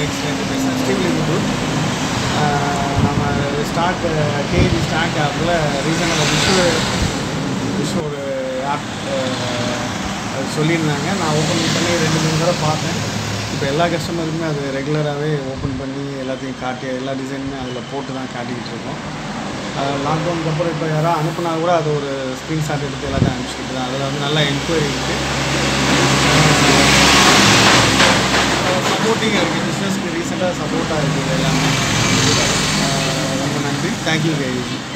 டெக்ஸ்ட்லேருந்து பேசுகிறேன் ஸ்ரீவில்லிபுத்தூர் நம்ம stock KG stock ஆப்பில் ரீசனாக விஷு விஷு ஒரு ஆப் சொல்லியிருந்தாங்க நான் ஓப்பன் பண்ணி ரெண்டு மூணு தடவை பார்த்தேன் இப்போ எல்லா கஸ்டமருக்குமே அது ரெகுலராகவே ஓப்பன் பண்ணி எல்லாத்தையும் காட்டி எல்லா டிசைனுமே அதில் போட்டு தான் காட்டிக்கிட்டு இருக்கோம் லாக்டவுனுக்கு அப்புறம் இப்போ யாராவது அனுப்புனா கூட அது ஒரு ஸ்க்ரீன்ஷாட் எடுத்து எல்லாத்தையும் அனுப்பிச்சிட்டு தான் அதில் வந்து நல்ல என்கொயரி இருக்குது சப்போர்ட்டிங்காக இருக்குது பிஸ்னஸ்க்கு ரீசெண்டாக சப்போர்ட்டாக இருக்குது எல்லாமே அஹ் ரொம்ப நன்றி தேங்க்யூ கைஸ்